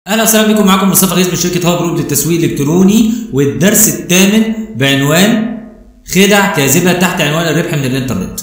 اهلا وسهلا بكم معاكم مصطفى غيث من شركه هاو جروب للتسويق الالكتروني والدرس الثامن بعنوان خدع كاذبه تحت عنوان الربح من الانترنت.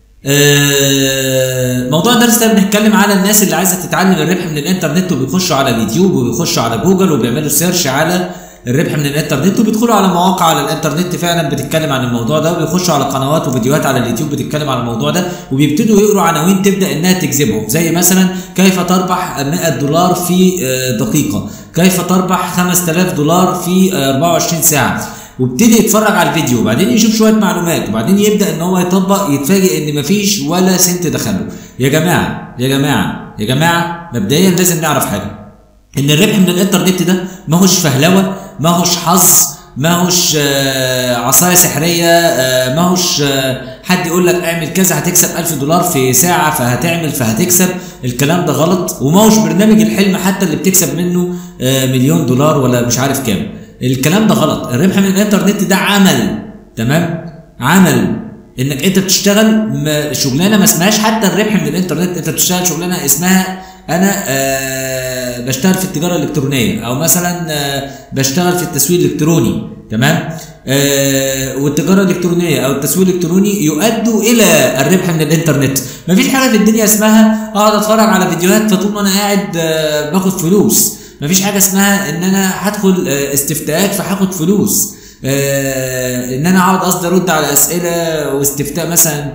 آه، موضوع الدرس ده بنتكلم على الناس اللي عايزه تتعلم الربح من الانترنت وبيخشوا على اليوتيوب وبيخشوا على جوجل وبيعملوا سيرش على الربح من الانترنت وبيدخلوا على مواقع على الانترنت فعلا بتتكلم عن الموضوع ده وبيخشوا على قنوات وفيديوهات على اليوتيوب بتتكلم عن الموضوع ده وبيبتدوا يقروا عناوين تبدا انها تجذبهم زي مثلا كيف تربح 100 دولار في آه، دقيقه كيف تربح 5000 دولار في آه، 24 ساعه وابتدي يتفرج على الفيديو وبعدين يشوف شويه معلومات وبعدين يبدا ان هو يطبق يتفاجئ ان مفيش ولا سنت دخله يا جماعه يا جماعه يا جماعه مبدئيا لازم نعرف حاجه ان الربح من الانترنت ده ما هوش فهلوه ما هوش حظ ما هوش آه، عصايه سحريه آه، ما هوش آه، حد يقول لك اعمل كذا هتكسب 1000 دولار في ساعه فهتعمل فهتكسب الكلام ده غلط وما هوش برنامج الحلم حتى اللي بتكسب منه آه، مليون دولار ولا مش عارف كام الكلام ده غلط الربح من الانترنت ده عمل تمام عمل انك انت بتشتغل م- شغلانه ما اسمهاش حتى الربح من الانترنت انت بتشتغل شغلانه اسمها انا آه بشتغل في التجاره الالكترونيه او مثلا آه بشتغل في التسويق الالكتروني تمام آه والتجاره الالكترونيه او التسويق الالكتروني يؤدوا الى الربح من الانترنت مفيش حاجه في الدنيا اسمها اقعد اتفرج على فيديوهات فطول ما انا قاعد آه باخد فلوس مفيش حاجه اسمها ان انا هدخل آه، استفتاءات فهاخد فلوس آه ان انا اقعد قصدي ارد على اسئله واستفتاء مثلا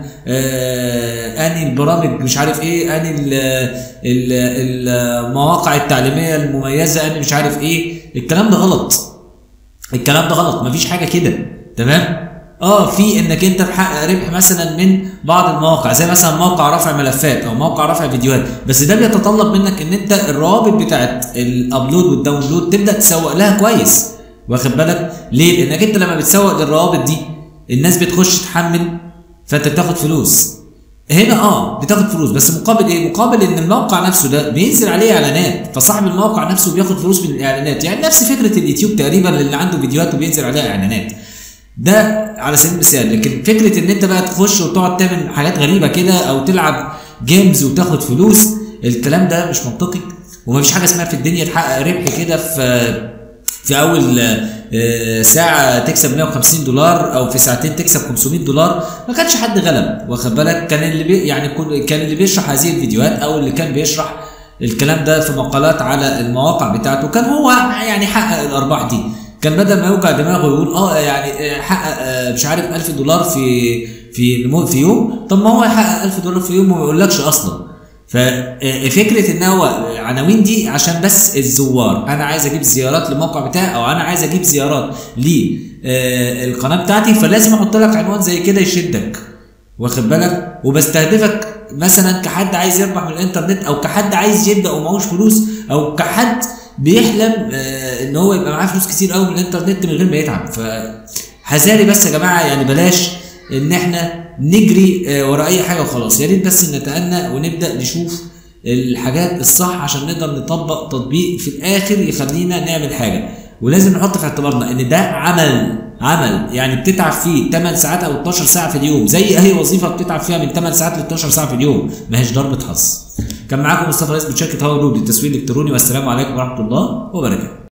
آه اني البرامج مش عارف ايه اني ال- ال- المواقع التعليميه المميزه اني مش عارف ايه الكلام ده غلط الكلام ده غلط مفيش حاجه كده تمام اه في انك انت تحقق ربح مثلا من بعض المواقع زي مثلا موقع رفع ملفات او موقع رفع فيديوهات بس ده بيتطلب منك ان انت الروابط بتاعت الابلود والداونلود تبدا تسوق لها كويس واخد بالك ليه لانك انت لما بتسوق للروابط دي الناس بتخش تحمل فانت بتاخد فلوس هنا اه بتاخد فلوس بس مقابل ايه؟ مقابل ان الموقع نفسه ده بينزل عليه اعلانات فصاحب الموقع نفسه بياخد فلوس من الاعلانات يعني نفس فكره اليوتيوب تقريبا اللي عنده فيديوهات وبينزل عليها اعلانات ده على سبيل المثال لكن فكره ان انت بقى تخش وتقعد تعمل حاجات غريبه كده او تلعب جيمز وتاخد فلوس الكلام ده مش منطقي ومفيش حاجه اسمها في الدنيا تحقق ربح كده في في اول آه، ساعه تكسب 150 دولار او في ساعتين تكسب 500 دولار ما كانش حد غلب واخد بالك كان اللي بي يعني كل- كان اللي بيشرح هذه الفيديوهات او اللي كان بيشرح الكلام ده في مقالات على المواقع بتاعته كان هو يعني حقق الارباح دي كان بدل ما يوجع دماغه ويقول اه يعني آه، حقق آه، مش عارف 1000 دولار في في المو- في يوم طب ما هو يحقق 1000 دولار في يوم وما يقولكش اصلا ففكره ان هو عناوين دي عشان بس الزوار انا عايز اجيب زيارات للموقع بتاعي او انا عايز اجيب زيارات للقناه بتاعتي فلازم احط لك عنوان زي كده يشدك واخد بالك وبستهدفك مثلا كحد عايز يربح من الانترنت او كحد عايز يبدا ومعهوش فلوس او كحد بيحلم آه، ان هو يبقى معاه فلوس كتير قوي من الانترنت من غير ما يتعب فحذاري بس يا جماعه يعني بلاش ان احنا نجري آه، ورا اي حاجه وخلاص يا ريت بس نتأنى ونبدا نشوف الحاجات الصح عشان نقدر نطبق تطبيق في الاخر يخلينا نعمل حاجه ولازم نحط في اعتبارنا ان ده عمل عمل يعني بتتعب فيه 8 ساعات او 12 ساعه في اليوم زي اي وظيفه بتتعب فيها من 8 ساعات ل 12 ساعه في اليوم ما هيش ضربه حظ كان معاكم مصطفى رئيس من شركه هاو جروب للتسويق الالكتروني والسلام عليكم ورحمه الله وبركاته